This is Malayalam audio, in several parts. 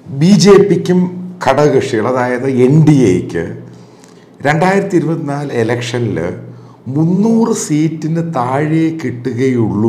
ബി ജെ പിക്കും ഘടകകക്ഷികൾ അതായത് എൻ ഡി എക്ക് രണ്ടായിരത്തി ഇരുപത്തിനാല് ഇലക്ഷനിൽ മുന്നൂറ് സീറ്റിന് താഴെ കിട്ടുകയുള്ളൂ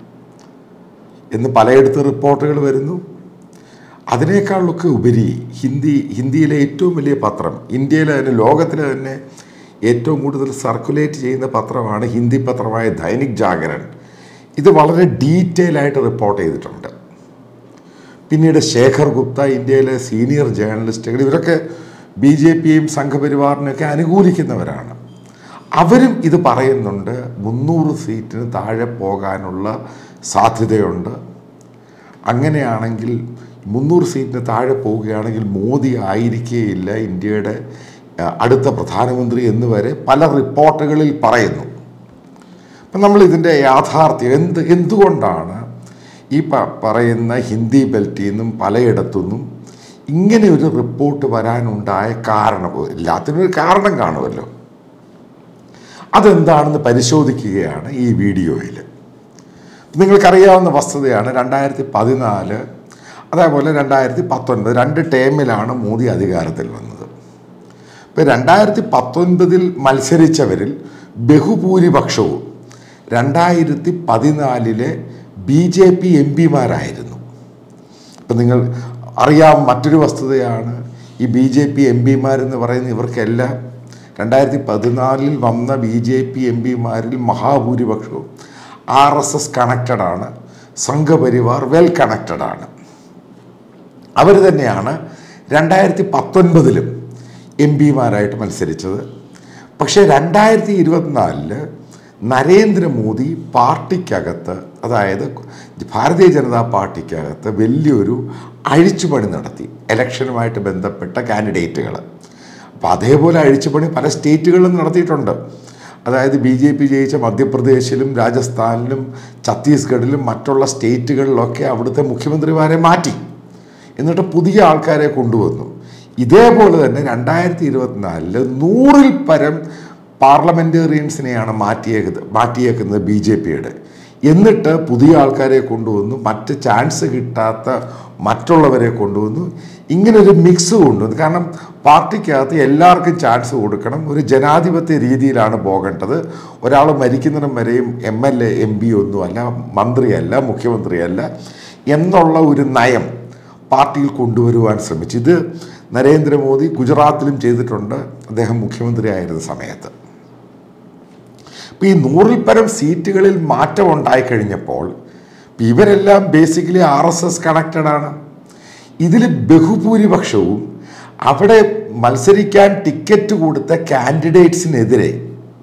എന്ന് പലയിടത്ത് റിപ്പോർട്ടുകൾ വരുന്നു അതിനേക്കാളൊക്കെ ഉപരി ഹിന്ദി ഹിന്ദിയിലെ ഏറ്റവും വലിയ പത്രം ഇന്ത്യയിലെ തന്നെ ലോകത്തിലെ തന്നെ ഏറ്റവും കൂടുതൽ സർക്കുലേറ്റ് ചെയ്യുന്ന പത്രമാണ് ഹിന്ദി പത്രമായ ദൈനിക് ജാഗരൺ ഇത് വളരെ ഡീറ്റെയിൽ ആയിട്ട് റിപ്പോർട്ട് ചെയ്തിട്ടുണ്ട് പിന്നീട് ശേഖർ ഗുപ്ത ഇന്ത്യയിലെ സീനിയർ ജേർണലിസ്റ്റുകൾ ഇവരൊക്കെ ബി ജെ പിയും സംഘപരിവാറിനെയൊക്കെ അനുകൂലിക്കുന്നവരാണ് അവരും ഇത് പറയുന്നുണ്ട് മുന്നൂറ് സീറ്റിന് താഴെ പോകാനുള്ള സാധ്യതയുണ്ട് അങ്ങനെയാണെങ്കിൽ മുന്നൂറ് സീറ്റിന് താഴെ പോവുകയാണെങ്കിൽ മോദി ആയിരിക്കുകയില്ല ഇന്ത്യയുടെ ആ, അടുത്ത പ്രധാനമന്ത്രി എന്ന് വരെ പല റിപ്പോർട്ടുകളിൽ പറയുന്നു അപ്പം നമ്മൾ ഇതിൻ്റെ യാഥാർത്ഥ്യം എന്ത് എന്തുകൊണ്ടാണ് ഈ പ പറയുന്ന ഹിന്ദി ബെൽറ്റിൽ നിന്നും പലയിടത്തുനിന്നും ഇങ്ങനെ ഒരു റിപ്പോർട്ട് വരാനുണ്ടായ കാരണം എല്ലാത്തിനും ഒരു കാരണം കാണുമല്ലോ അതെന്താണെന്ന് പരിശോധിക്കുകയാണ് ഈ വീഡിയോയിൽ നിങ്ങൾക്കറിയാവുന്ന വസ്തുതയാണ് രണ്ടായിരത്തി പതിനാല് അതേപോലെ രണ്ടായിരത്തി പത്തൊൻപത് രണ്ട് ടേമിലാണ് മോദി അധികാരത്തിൽ വന്നത് ഇപ്പം രണ്ടായിരത്തി പത്തൊൻപതിൽ മത്സരിച്ചവരിൽ ബഹുഭൂരിപക്ഷവും രണ്ടായിരത്തി പതിനാലിലെ ബി ജെ പി എം പിമാരായിരുന്നു ഇപ്പം നിങ്ങൾ അറിയാം മറ്റൊരു വസ്തുതയാണ് ഈ ബി ജെ പി എം പിമാരെന്ന് പറയുന്ന ഇവർക്കെല്ലാം രണ്ടായിരത്തി പതിനാലിൽ വന്ന ബി ജെ പി എം പിമാരിൽ മഹാഭൂരിപക്ഷവും ആർ എസ് എസ് കണക്റ്റഡ് ആണ് സംഘപരിവാർ വെൽ കണക്റ്റഡ് ആണ് അവർ തന്നെയാണ് രണ്ടായിരത്തി പത്തൊൻപതിലും എം പിമാരായിട്ട് മത്സരിച്ചത് പക്ഷേ രണ്ടായിരത്തി ഇരുപത്തിനാലില് നരേന്ദ്രമോദി പാർട്ടിക്കകത്ത് അതായത് ഭാരതീയ ജനതാ പാർട്ടിക്കകത്ത് വലിയൊരു അഴിച്ചുപണി നടത്തി ഇലക്ഷനുമായിട്ട് ബന്ധപ്പെട്ട കാൻഡിഡേറ്റുകൾ അപ്പോൾ അതേപോലെ അഴിച്ചുപണി പല സ്റ്റേറ്റുകളിലും നടത്തിയിട്ടുണ്ട് അതായത് ബി ജെ പി ജയിച്ച മധ്യപ്രദേശിലും രാജസ്ഥാനിലും ഛത്തീസ്ഗഡിലും മറ്റുള്ള സ്റ്റേറ്റുകളിലൊക്കെ അവിടുത്തെ മുഖ്യമന്ത്രിമാരെ മാറ്റി എന്നിട്ട് പുതിയ ആൾക്കാരെ കൊണ്ടുവന്നു ഇതേപോലെ തന്നെ രണ്ടായിരത്തി ഇരുപത്തിനാലില് നൂറിൽ പരം പാർലമെൻറ്റേറിയൻസിനെയാണ് മാറ്റിയേക്കുന്നത് മാറ്റിയേക്കുന്നത് ബി ജെ പിയുടെ എന്നിട്ട് പുതിയ ആൾക്കാരെ കൊണ്ടുവന്നു മറ്റ് ചാൻസ് കിട്ടാത്ത മറ്റുള്ളവരെ കൊണ്ടുവന്നു ഇങ്ങനൊരു മിക്സ് കൊണ്ടുവന്നു കാരണം പാർട്ടിക്കകത്ത് എല്ലാവർക്കും ചാൻസ് കൊടുക്കണം ഒരു ജനാധിപത്യ രീതിയിലാണ് പോകേണ്ടത് ഒരാൾ മരിക്കുന്നിടം വരെയും M L A M P ഒന്നുമല്ല മന്ത്രിയല്ല മുഖ്യമന്ത്രിയല്ല എന്നുള്ള ഒരു നയം പാർട്ടിയിൽ കൊണ്ടുവരുവാൻ ശ്രമിച്ചു ഇത് നരേന്ദ്രമോദി ഗുജറാത്തിലും ചെയ്തിട്ടുണ്ട് അദ്ദേഹം മുഖ്യമന്ത്രിയായിരുന്ന സമയത്ത് ഇപ്പം ഈ നൂറിൽ പരം സീറ്റുകളിൽ മാറ്റം ഉണ്ടായി കഴിഞ്ഞപ്പോൾ ഇപ്പം ഇവരെല്ലാം basically R S S connected ആണ് ഇതിൽ ബഹുഭൂരിപക്ഷവും അവിടെ മത്സരിക്കാൻ ടിക്കറ്റ് കൊടുത്ത കാൻഡിഡേറ്റ്സിനെതിരെ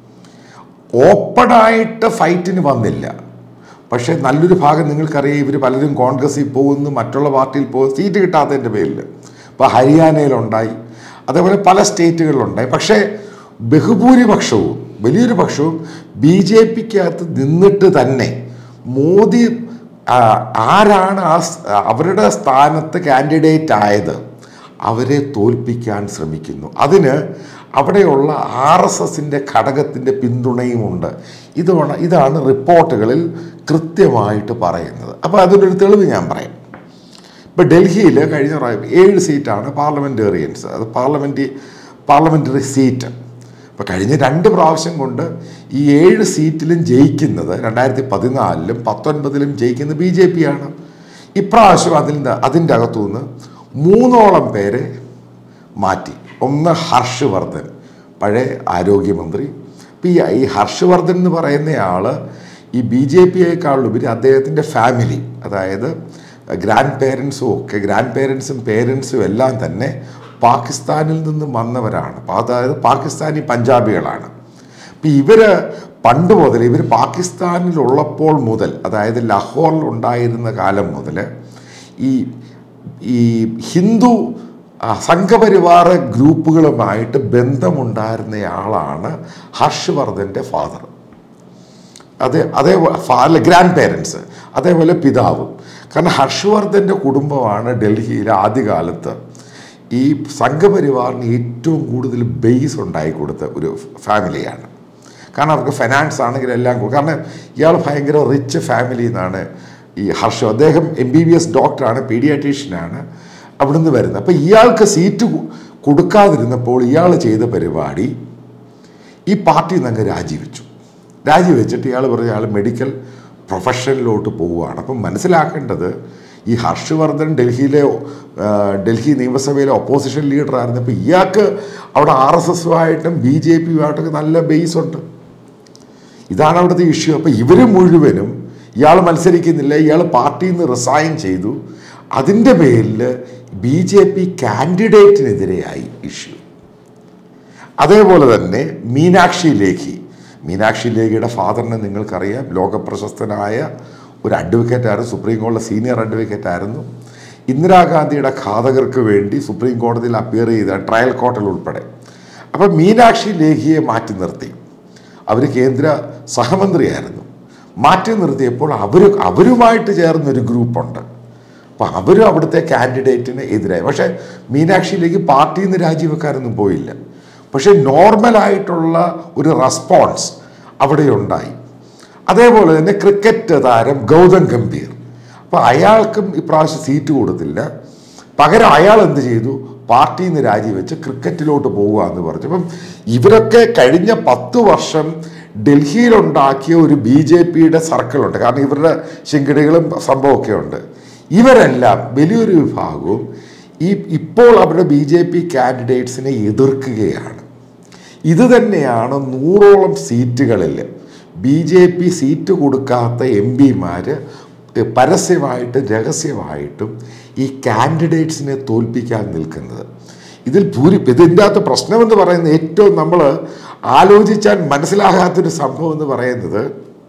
ഓപ്പണായിട്ട് ഫൈറ്റിന് വന്നില്ല പക്ഷേ നല്ലൊരു ഭാഗം നിങ്ങൾക്കറിയാം ഇവർ പലരും കോൺഗ്രസിൽ പോകുന്നു മറ്റുള്ള പാർട്ടിയിൽ പോകുന്നു സീറ്റ് കിട്ടാത്തതിൻ്റെ പേരിൽ ഇപ്പോൾ ഹരിയാനയിലുണ്ടായി അതേപോലെ പല സ്റ്റേറ്റുകളിലുണ്ടായി പക്ഷേ ബഹുഭൂരിപക്ഷവും വലിയൊരു പക്ഷവും ബി ജെ പിക്കകത്ത് നിന്നിട്ട് തന്നെ മോദി ആ, ആരാണ് ആ സ്- അവരുടെ സ്ഥാനത്ത് കാൻഡിഡേറ്റ് ആയത് അവരെ തോൽപ്പിക്കാൻ ശ്രമിക്കുന്നു അതിന് അവിടെയുള്ള ആർ എസ് എസിൻ്റെ ഘടകത്തിൻ്റെ പിന്തുണയുമുണ്ട് ഇതാണ് ഇതാണ് റിപ്പോർട്ടുകളിൽ കൃത്യമായിട്ട് പറയുന്നത് അപ്പോൾ അതിനൊരു തെളിവ് ഞാൻ പറയാം ഇപ്പോൾ ഡൽഹിയിൽ കഴിഞ്ഞ പ്രാവശ്യം ഏഴ് സീറ്റാണ് പാർലമെൻറ്റേറിയൻസ് അത് പാർലമെൻറ്റ് പാർലമെൻ്ററി സീറ്റ് ഇപ്പോൾ കഴിഞ്ഞ രണ്ട് പ്രാവശ്യം കൊണ്ട് ഈ ഏഴ് സീറ്റിലും ജയിക്കുന്നത് രണ്ടായിരത്തി പതിനാലിലും പത്തൊൻപതിലും ജയിക്കുന്നത് ബി ജെ പി ആണ് ഇപ്രാവശ്യം അതിൻ്റെ അതിൻ്റെ അകത്തുനിന്ന് മൂന്നോളം പേരെ മാറ്റി ഒന്ന് ഹർഷ് വർദ്ധൻ പഴയ ആരോഗ്യമന്ത്രി ഇപ്പം ഈ ഈ ഹർഷ് വർദ്ധൻ എന്ന് പറയുന്നയാൾ ഈ ബി ജെ പിയേക്കാളുപരി അദ്ദേഹത്തിൻ്റെ ഫാമിലി അതായത് ഗ്രാൻഡ് പേരൻസും ഒക്കെ ഗ്രാൻഡ് പേരൻസും പേരൻസും എല്ലാം തന്നെ പാകിസ്ഥാനിൽ നിന്നും വന്നവരാണ് അതായത് പാകിസ്ഥാനി പഞ്ചാബികളാണ് അപ്പം ഇവർ പണ്ട് മുതൽ ഇവർ പാകിസ്ഥാനിലുള്ളപ്പോൾ മുതൽ അതായത് ലഹോറിൽ ഉണ്ടായിരുന്ന കാലം മുതൽ ഈ ഈ ഹിന്ദു ആ, സംഘപരിവാര ഗ്രൂപ്പുകളുമായിട്ട് ബന്ധമുണ്ടായിരുന്നയാളാണ് ഹർഷവർദ്ധൻ്റെ ഫാദർ അതേ അതേ അല്ല ഗ്രാൻഡ് പേരൻസ് അതേപോലെ പിതാവും കാരണം ഹർഷവർദ്ധൻ്റെ കുടുംബമാണ് ഡൽഹിയിലെ ആദ്യകാലത്ത് ഈ സംഘപരിവാറിന് ഏറ്റവും കൂടുതൽ ബേസ് ഉണ്ടായി കൊടുത്ത ഒരു ഫാമിലിയാണ് കാരണം അവർക്ക് ഫിനാൻസ് ആണെങ്കിലും എല്ലാം കൊടുക്കും. കാരണം ഇയാൾ ഭയങ്കര റിച്ച് ഫാമിലി എന്നാണ് ഈ ഹർഷ അദ്ദേഹം എം ബി ബി എസ് ഡോക്ടറാണ് പീഡിയാട്രീഷ്യനാണ് അവിടുന്ന് വരുന്നത് അപ്പം ഇയാൾക്ക് സീറ്റ് കൊ- കൊടുക്കാതിരുന്നപ്പോൾ ഇയാൾ ചെയ്ത പരിപാടി ഈ പാർട്ടിയിൽ നിന്ന് അങ്ങ് രാജിവെച്ചു രാജിവെച്ചിട്ട് ഇയാൾ പറഞ്ഞ ഇയാൾ മെഡിക്കൽ പ്രൊഫഷനിലോട്ട് പോവുകയാണ് അപ്പം മനസ്സിലാക്കേണ്ടത് ഈ ഹർഷവർദ്ധൻ ഡൽഹിയിലെ ആ, ഡൽഹി നിയമസഭയിലെ ഒപ്പോസിഷൻ ലീഡറായിരുന്നു അപ്പോൾ ഇയാൾക്ക് അവിടെ ആർ എസ് എസുമായിട്ടും ബി ജെ പിയുമായിട്ടൊക്കെ നല്ല ബേസ് ഉണ്ട് ഇതാണ് അവിടുത്തെ ഇഷ്യൂ അപ്പോൾ ഇവർ മുഴുവനും ഇയാൾ മത്സരിക്കുന്നില്ല ഇയാൾ പാർട്ടിയിൽ നിന്ന് റിസൈൻ ചെയ്തു അതിൻ്റെ പേരിൽ ബി ജെ പി കാൻഡിഡേറ്റിനെതിരെയായി ഇഷ്യൂ അതേപോലെ തന്നെ മീനാക്ഷി ലേഖി മീനാക്ഷി ലേഖിയുടെ ഫാദറിനെ നിങ്ങൾക്കറിയാം ലോകപ്രശസ്തനായ ഒരു അഡ്വക്കേറ്റ് ആയിരുന്നു സുപ്രീം കോടതി സീനിയർ അഡ്വക്കേറ്റ് ആയിരുന്നു ഇന്ദിരാഗാന്ധിയുടെ ഘാതകർക്ക് വേണ്ടി സുപ്രീം കോടതിയിൽ അപ്പിയർ ചെയ്ത ട്രയൽ കോർട്ടിൽ ഉൾപ്പെടെ അപ്പം മീനാക്ഷി ലേഖിയെ മാറ്റി നിർത്തി അവർ കേന്ദ്ര സഹമന്ത്രിയായിരുന്നു മാറ്റി നിർത്തിയപ്പോൾ അവർ അവരുമായിട്ട് ചേർന്നൊരു ഗ്രൂപ്പുണ്ട് അപ്പം അവരും അവിടുത്തെ കാൻഡിഡേറ്റിന് എതിരായി പക്ഷേ മീനാക്ഷിയിലേക്ക് പാർട്ടിയിൽ നിന്ന് രാജിവെക്കാനൊന്നും പോയില്ല പക്ഷേ നോർമലായിട്ടുള്ള ഒരു റെസ്പോൺസ് അവിടെ ഉണ്ടായി അതേപോലെ തന്നെ ക്രിക്കറ്റ് താരം ഗൗതം ഗംഭീർ അപ്പോൾ അയാൾക്കും ഇപ്രാവശ്യം സീറ്റ് കൊടുത്തില്ല പകരം അയാൾ എന്ത് ചെയ്തു പാർട്ടിയിൽ നിന്ന് രാജിവെച്ച് ക്രിക്കറ്റിലോട്ട് പോവുക എന്ന് പറഞ്ഞു അപ്പം ഇവരൊക്കെ കഴിഞ്ഞ പത്ത് വർഷം ഡൽഹിയിലുണ്ടാക്കിയ ഒരു ബി ജെ പിയുടെ സർക്കിളുണ്ട് കാരണം ഇവരുടെ ശിങ്കടികളും സംഭവമൊക്കെ ഉണ്ട് ഇവരെല്ലാം വലിയൊരു വിഭാഗവും ഈ ഇപ്പോൾ അവരുടെ ബി ജെ പി കാൻഡിഡേറ്റ്സിനെ എതിർക്കുകയാണ് ഇത് തന്നെയാണ് നൂറോളം സീറ്റുകളിൽ ബി ജെ പി സീറ്റ് കൊടുക്കാത്ത എം പിമാർ പരസ്യമായിട്ടും രഹസ്യമായിട്ടും ഈ കാൻഡിഡേറ്റ്സിനെ തോൽപ്പിക്കാൻ നിൽക്കുന്നത് ഇതിൽ ഭൂരി ഇതിൻ്റെ അകത്ത് പ്രശ്നമെന്ന് പറയുന്നത് ഏറ്റവും നമ്മൾ ആലോചിച്ചാൽ മനസ്സിലാകാത്തൊരു സംഭവം എന്ന് പറയുന്നത്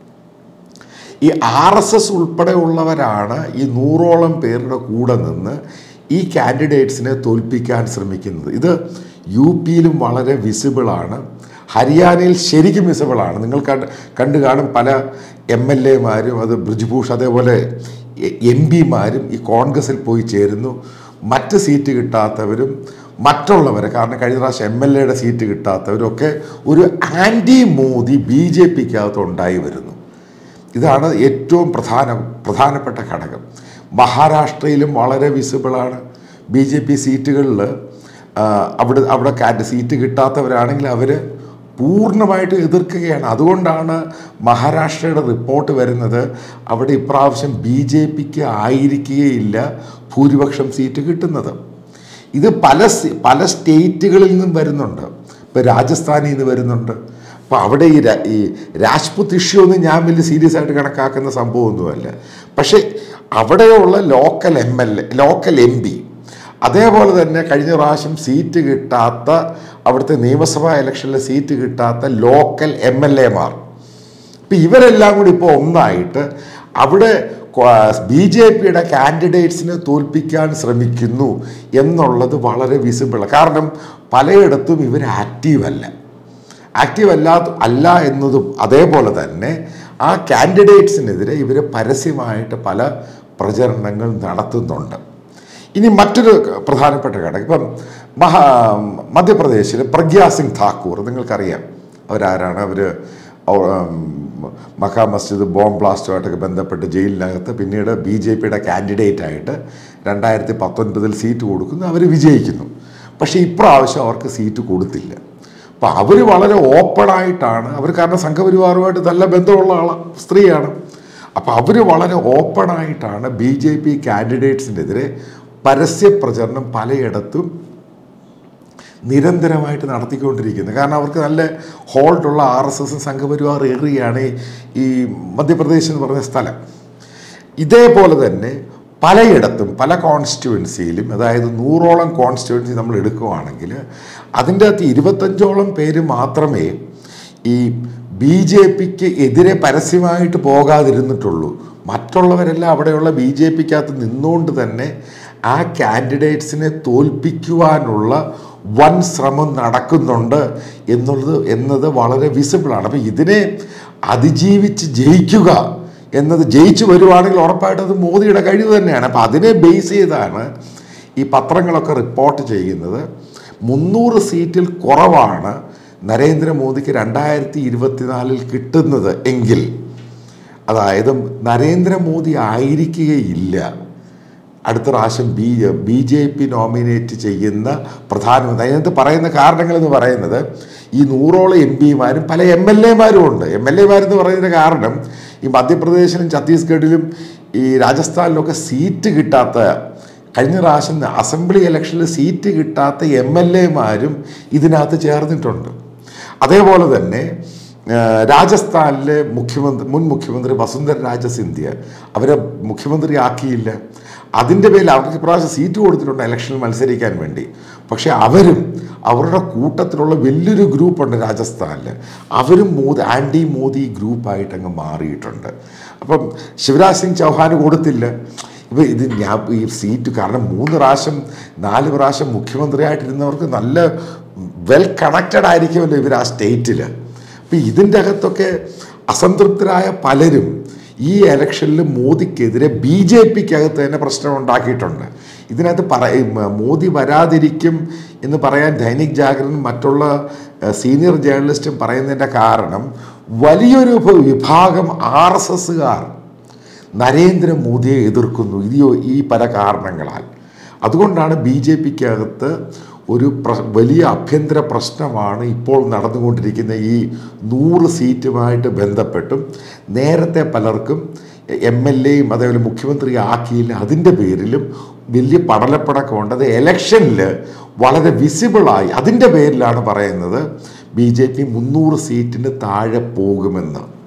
ഈ ആർ എസ് എസ് ഉൾപ്പെടെ ഉള്ളവരാണ് ഈ നൂറോളം പേരുടെ കൂടെ നിന്ന് ഈ കാൻഡിഡേറ്റ്സിനെ തോൽപ്പിക്കാൻ ശ്രമിക്കുന്നത് ഇത് യു പിയിലും വളരെ വിസിബിളാണ് ഹരിയാനയിൽ ശരിക്കും വിസിബിളാണ് നിങ്ങൾ കണ്ട് കണ്ടു കാണും പല എം എൽ എമാരും അത് ബ്രിജ്ഭൂഷ് അതേപോലെ എം പിമാരും ഈ കോൺഗ്രസിൽ പോയി ചേരുന്നു മറ്റ് സീറ്റ് കിട്ടാത്തവരും മറ്റുള്ളവരെ കാരണം കഴിഞ്ഞ പ്രാവശ്യം എം എൽ എയുടെ സീറ്റ് കിട്ടാത്തവരൊക്കെ ഒരു ആൻറ്റി മോദി ബി ജെ പിക്കകത്ത് ഉണ്ടായി വരുന്നു ഇതാണ് ഏറ്റവും പ്രധാന പ്രധാനപ്പെട്ട ഘടകം മഹാരാഷ്ട്രയിലും വളരെ വിസിബിളാണ് ബി ജെ പി സീറ്റുകളിൽ അവിടെ അവിടെ കാറ്റ് സീറ്റ് കിട്ടാത്തവരാണെങ്കിൽ അവർ പൂർണ്ണമായിട്ട് എതിർക്കുകയാണ് അതുകൊണ്ടാണ് മഹാരാഷ്ട്രയുടെ റിപ്പോർട്ട് വരുന്നത് അവിടെ ഇപ്രാവശ്യം ബി ജെ പിക്ക് ആയിരിക്കുകയില്ല ഭൂരിപക്ഷം സീറ്റ് കിട്ടുന്നത് ഇത് പല സി- പല സ്റ്റേറ്റുകളിൽ നിന്നും വരുന്നുണ്ട് ഇപ്പോൾ രാജസ്ഥാനിൽ നിന്ന് വരുന്നുണ്ട് അപ്പോൾ അവിടെ ഈ രാ- ഈ രാജ്പുത് ഇഷ്യൂ ഒന്നും ഞാൻ വലിയ സീരിയസ് ആയിട്ട് കണക്കാക്കുന്ന സംഭവമൊന്നുമല്ല പക്ഷേ അവിടെയുള്ള local M L A local M P അതേപോലെ തന്നെ കഴിഞ്ഞ പ്രാവശ്യം സീറ്റ് കിട്ടാത്ത അവിടുത്തെ നിയമസഭാ ഇലക്ഷനിൽ സീറ്റ് കിട്ടാത്ത ലോക്കൽ എം എൽ എമാർ ഇപ്പം ഇവരെല്ലാം കൂടി ഇപ്പോൾ ഒന്നായിട്ട് അവിടെ ബി ജെ പിയുടെ കാൻഡിഡേറ്റ്സിനെ തോൽപ്പിക്കാൻ ശ്രമിക്കുന്നു എന്നുള്ളത് വളരെ വിസിബിളാണ് കാരണം പലയിടത്തും ഇവർ ആക്റ്റീവ് അല്ല ആക്റ്റീവ് അല്ലാ അല്ല എന്നതും അതേപോലെ തന്നെ ആ കാൻഡിഡേറ്റ്സിനെതിരെ ഇവർ പരസ്യമായിട്ട് പല പ്രചരണങ്ങൾ നടത്തുന്നുണ്ട് ഇനി മറ്റൊരു പ്രധാനപ്പെട്ട ഘടകം ഇപ്പം മഹാ മധ്യപ്രദേശിൽ പ്രഗ്യാ സിംഗ് ഠാക്കൂർ നിങ്ങൾക്കറിയാം അവരാരാണ് അവർ മക്കാ മസ്ജിദ് ബോംബ് ബ്ലാസ്റ്റുമായിട്ടൊക്കെ ബന്ധപ്പെട്ട് ജയിലിനകത്ത് പിന്നീട് ബി ജെ പിയുടെ കാൻഡിഡേറ്റായിട്ട് രണ്ടായിരത്തി പത്തൊൻപതിൽ സീറ്റ് കൊടുക്കുന്നു അവർ വിജയിക്കുന്നു പക്ഷേ ഇപ്രാവശ്യം അവർക്ക് സീറ്റ് കൊടുത്തില്ല അപ്പം അവർ വളരെ ഓപ്പണായിട്ടാണ് അവർ കാരണം സംഘപരിവാറുമായിട്ട് നല്ല ബന്ധമുള്ള ആളാണ് സ്ത്രീയാണ് അപ്പോൾ അവർ വളരെ ഓപ്പണായിട്ടാണ് ബി ജെ പി കാൻഡിഡേറ്റ്സിനെതിരെ പരസ്യ പ്രചരണം പലയിടത്തും നിരന്തരമായിട്ട് നടത്തിക്കൊണ്ടിരിക്കുന്നത് കാരണം അവർക്ക് നല്ല ഹോൾഡുള്ള ആർ എസ് എസ് സംഘപരിവാർ ഏറിയാണ് ഈ- ഈ മധ്യപ്രദേശ് എന്ന് പറഞ്ഞ സ്ഥലം ഇതേപോലെ തന്നെ പലയിടത്തും പല കോൺസ്റ്റിറ്റ്യുവൻസിയിലും അതായത് നൂറോളം കോൺസ്റ്റിറ്റ്യുവൻസി നമ്മൾ എടുക്കുകയാണെങ്കിൽ അതിൻ്റെ അകത്ത് ഇരുപത്തഞ്ചോളം പേര് മാത്രമേ ഈ ബി ജെ പിക്ക് എതിരെ പരസ്യമായിട്ട് പോകാതിരുന്നിട്ടുള്ളൂ മറ്റുള്ളവരെല്ലാം അവിടെയുള്ള ബി ജെ പിക്കകത്ത് നിന്നുകൊണ്ട് തന്നെ ആ കാൻഡിഡേറ്റ്സിനെ തോൽപ്പിക്കുവാനുള്ള വൻ ശ്രമം നടക്കുന്നുണ്ട് എന്നുള്ളത് എന്നത് വളരെ വിസിബിളാണ് അപ്പം ഇതിനെ അതിജീവിച്ച് ജയിക്കുക എന്നത് ജയിച്ചു വരുവാണെങ്കിൽ ഉറപ്പായിട്ടും അത് മോദിയുടെ കഴിവ് തന്നെയാണ് അപ്പം അതിനെ ബേസ് ചെയ്താണ് ഈ പത്രങ്ങളൊക്കെ റിപ്പോർട്ട് ചെയ്യുന്നത് മുന്നൂറ് സീറ്റിൽ കുറവാണ് നരേന്ദ്രമോദിക്ക് രണ്ടായിരത്തി ഇരുപത്തിനാലിൽ കിട്ടുന്നത് എങ്കിൽ അതായത് നരേന്ദ്രമോദി ആയിരിക്കുകയില്ല അടുത്ത പ്രാവശ്യം B B J P nominate ചെയ്യുന്ന പ്രധാനമന്ത്രി അതിനകത്ത് പറയുന്ന കാരണങ്ങൾ എന്ന് പറയുന്നത് ഈ നൂറോളം എം പിമാരും പല എം എൽ എമാരും ഉണ്ട് എം എൽ എമാരെന്ന് പറയുന്നതിൻ്റെ കാരണം ഈ മധ്യപ്രദേശിലും ഛത്തീസ്ഗഡിലും ഈ രാജസ്ഥാനിലൊക്കെ സീറ്റ് കിട്ടാത്ത കഴിഞ്ഞ പ്രാവശ്യം അസംബ്ലി ഇലക്ഷനിൽ സീറ്റ് കിട്ടാത്ത എം എൽ എമാരും ഇതിനകത്ത് ചേർന്നിട്ടുണ്ട് അതേപോലെ തന്നെ ആ, രാജസ്ഥാനിലെ മുഖ്യമന്ത്രി മുൻ മുഖ്യമന്ത്രി വസുന്ധര രാജ സിന്ധ്യ അവരെ മുഖ്യമന്ത്രി ആക്കിയില്ല അതിൻ്റെ പേരിൽ അവർക്ക് ഇപ്രാവശ്യം സീറ്റ് കൊടുത്തിട്ടുണ്ട് ഇലക്ഷനിൽ മത്സരിക്കാൻ വേണ്ടി പക്ഷേ അവരും അവരുടെ കൂട്ടത്തിലുള്ള വലിയൊരു ഗ്രൂപ്പുണ്ട് രാജസ്ഥാനിൽ അവരും മോദി ആൻറ്റി മോദി ഗ്രൂപ്പായിട്ട് അങ്ങ് മാറിയിട്ടുണ്ട് അപ്പം ശിവരാജ് സിംഗ് ചൗഹാന് കൊടുത്തില്ല ഇപ്പം ഇത് ഞാൻ ഈ സീറ്റ് കാരണം മൂന്ന് പ്രാവശ്യം നാല് പ്രാവശ്യം മുഖ്യമന്ത്രിയായിട്ടിരുന്നവർക്ക് നല്ല വെൽ കണക്റ്റഡ് ആയിരിക്കുമല്ലോ ഇവർ ആ സ്റ്റേറ്റിൽ അപ്പം ഇതിൻ്റെ അകത്തൊക്കെ അസംതൃപ്തരായ പലരും ഈ ഇലക്ഷനിൽ മോദിക്കെതിരെ ബി ജെ പിക്കകത്ത് തന്നെ പ്രശ്നം ഉണ്ടാക്കിയിട്ടുണ്ട് ഇതിനകത്ത് പറയും മോദി വരാതിരിക്കും എന്ന് പറയാൻ ദൈനിക് ജാഗരനും മറ്റുള്ള ഏഹ്, സീനിയർ ജേർണലിസ്റ്റും പറയുന്നതിൻ്റെ കാരണം വലിയൊരു വിഭാഗം ആർ എസ് എസ്സുകാർ നരേന്ദ്രമോദിയെ എതിർക്കുന്നു ഇത് ഈ പല കാരണങ്ങളാൽ അതുകൊണ്ടാണ് ബി ജെ പിക്കകത്ത് ഒരു പ്ര വലിയ ആഭ്യന്തര പ്രശ്നമാണ് ഇപ്പോൾ നടന്നുകൊണ്ടിരിക്കുന്ന ഈ നൂറ് സീറ്റുമായിട്ട് ബന്ധപ്പെട്ടും നേരത്തെ പലർക്കും എം എൽ എയും അതേപോലെ മുഖ്യമന്ത്രി ആക്കിയില്ല അതിൻ്റെ പേരിലും വലിയ പടലപ്പടക്കമുണ്ട് അത് എലക്ഷനിൽ വളരെ വിസിബിളായി അതിൻ്റെ പേരിലാണ് പറയുന്നത് ബി ജെ പി മുന്നൂറ് സീറ്റിന് താഴെ പോകുമെന്ന്